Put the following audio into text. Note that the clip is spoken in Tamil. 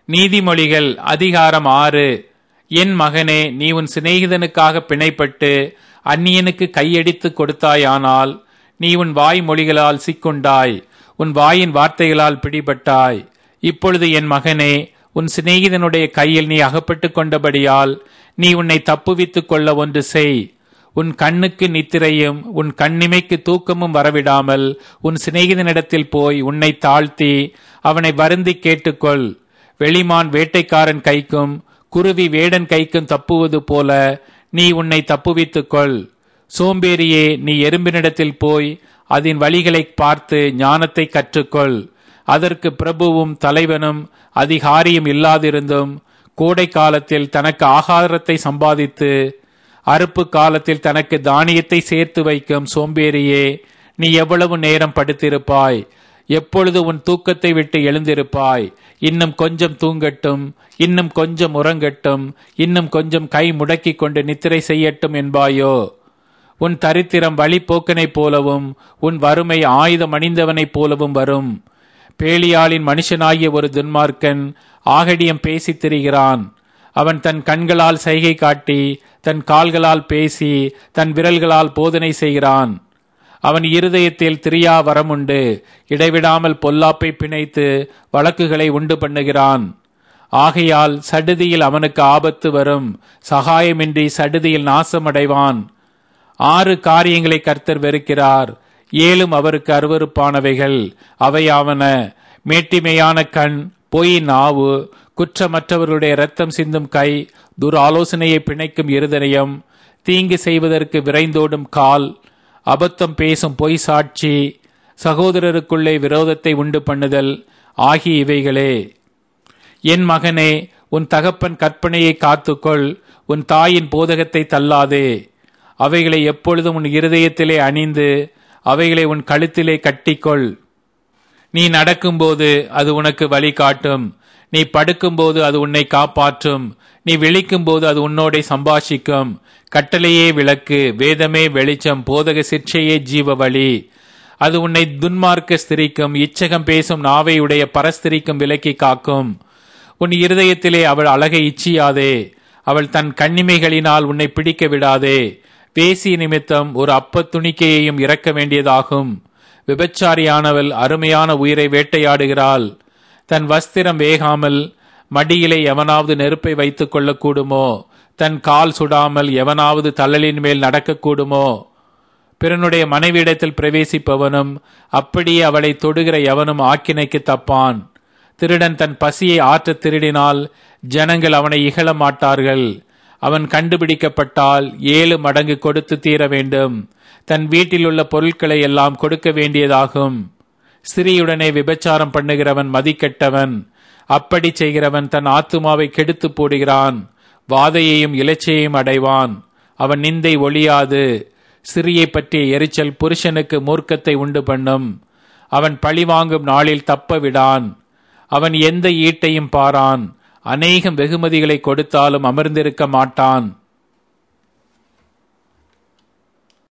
நீதிமொழிகள் அதிகாரம் ஆறு என் மகனே நீ உன் சிநேகிதனுக்காக பிணைப்பட்டு அந்நியனுக்கு கையடித்து கொடுத்தாயானால் நீ உன் வாய் மொழிகளால் சிக்குண்டாய் உன் வாயின் வார்த்தைகளால் பிடிபட்டாய் இப்பொழுது என் மகனே உன் சிநேகிதனுடைய கையில் நீ அகப்பட்டுக் கொண்டபடியால் நீ உன்னை தப்புவித்துக் கொள்ள ஒன்று செய் உன் கண்ணுக்கு நித்திரையும் உன் கண்ணிமைக்கு தூக்கமும் வரவிடாமல் உன் சிநேகிதனிடத்தில் போய் உன்னை தாழ்த்தி அவனை வருந்தி கேட்டுக்கொள் வெளிமான் வேட்டைக்காரன் கைக்கும் குருவி வேடன் கைக்கும் தப்புவது போல நீ உன்னை தப்புவித்துக் கொள் சோம்பேறியே நீ எறும்பினிடத்தில் போய் அதன் வழிகளை பார்த்து ஞானத்தை கற்றுக்கொள் அதற்கு பிரபுவும் தலைவனும் அதிகாரியும் இல்லாதிருந்தும் கோடை காலத்தில் தனக்கு ஆகாரத்தை சம்பாதித்து அறுப்பு காலத்தில் தனக்கு தானியத்தை சேர்த்து வைக்கும் சோம்பேறியே நீ எவ்வளவு நேரம் படுத்திருப்பாய் எப்பொழுது உன் தூக்கத்தை விட்டு எழுந்திருப்பாய் இன்னும் கொஞ்சம் தூங்கட்டும் இன்னும் கொஞ்சம் உறங்கட்டும் இன்னும் கொஞ்சம் கை முடக்கிக் கொண்டு நித்திரை செய்யட்டும் என்பாயோ உன் தரித்திரம் வழிபோக்கனைப் போலவும் உன் வறுமை ஆயுதம் அணிந்தவனைப் போலவும் வரும் பேலியாளின் மனுஷனாகிய ஒரு துன்மார்க்கன் ஆகடியம் பேசித் திரிகிறான் அவன் தன் கண்களால் சைகை காட்டி தன் கால்களால் பேசி தன் விரல்களால் போதனை செய்கிறான் அவன் இருதயத்தில் திரியா வரமுண்டு இடைவிடாமல் பொல்லாப்பை பிணைத்து வழக்குகளை உண்டு பண்ணுகிறான் ஆகையால் சடுதியில் அவனுக்கு ஆபத்து வரும் சகாயமின்றி சடுதியில் நாசமடைவான் ஆறு காரியங்களை கர்த்தர் வெறுக்கிறார் ஏழும் அவருக்கு அருவறுப்பானவைகள் அவையாவன மேட்டிமையான கண் பொய் நாவு குற்றமற்றவர்களுடைய இரத்தம் சிந்தும் கை துர் ஆலோசனையை பிணைக்கும் இருதயம் தீங்கு செய்வதற்கு விரைந்தோடும் கால் அபத்தம் பேசும் பொய் சாட்சி சகோதரருக்குள்ளே விரோதத்தை உண்டு பண்ணுதல் ஆகிய இவைகளே என் மகனே உன் தகப்பன் கற்பனையை காத்துக்கொள் உன் தாயின் போதகத்தை தள்ளாதே அவைகளை எப்பொழுதும் உன் இருதயத்திலே அணிந்து அவைகளை உன் கழுத்திலே கட்டிக்கொள் நீ நடக்கும்போது அது உனக்கு வழி காட்டும் நீ படுக்கும்போது அது உன்னை காப்பாற்றும் நீ விழிக்கும்போது அது உன்னோடே சம்பாஷிக்கும் கட்டளையே விளக்கு வேதமே வெளிச்சம் போதக சிற்சையே ஜீவ வழி அது உன்னை துன்மார்க்க ஸ்திரிக்கும் இச்சகம் பேசும் நாவை உடைய பரஸ்திரிக்கும் விலக்கி காக்கும் உன் இருதயத்திலே அவள் அழகை இச்சியாதே அவள் தன் கண்ணிமைகளினால் உன்னை பிடிக்க விடாதே பேசி நிமித்தம் ஒரு அப்ப துணிக்கையையும் இறக்க வேண்டியதாகும் விபச்சாரியானவள் அருமையான உயிரை வேட்டையாடுகிறாள் தன் வஸ்திரம் வேகாமல் மடியிலே எவனாவது நெருப்பை வைத்துக் கொள்ளக்கூடுமோ தன் கால் சுடாமல் எவனாவது தள்ளலின் மேல் நடக்கக்கூடுமோ பிறனுடைய மனைவியிடத்தில் பிரவேசிப்பவனும் அப்படியே அவளை தொடுகிற எவனும் ஆக்கினைக்கு தப்பான் திருடன் தன் பசியை ஆற்ற திருடினால் ஜனங்கள் அவனை இகழ மாட்டார்கள் அவன் கண்டுபிடிக்கப்பட்டால் ஏழு மடங்கு கொடுத்து தீர வேண்டும் தன் வீட்டில் உள்ள பொருட்களை எல்லாம் கொடுக்க வேண்டியதாகும் ஸ்திரீயுடனே விபச்சாரம் பண்ணுகிறவன் மதிக்கெட்டவன் அப்படி செய்கிறவன் தன் ஆத்துமாவை கெடுத்து போடுகிறான் வாதையையும் இலச்சையையும் அடைவான் அவன் நிந்தை ஒழியாது சிறியை பற்றிய எரிச்சல் புருஷனுக்கு மூர்க்கத்தை உண்டு பண்ணும் அவன் பழிவாங்கும் நாளில் தப்ப விடான் அவன் எந்த ஈட்டையும் பாரான் அநேகம் வெகுமதிகளை கொடுத்தாலும் அமர்ந்திருக்க மாட்டான்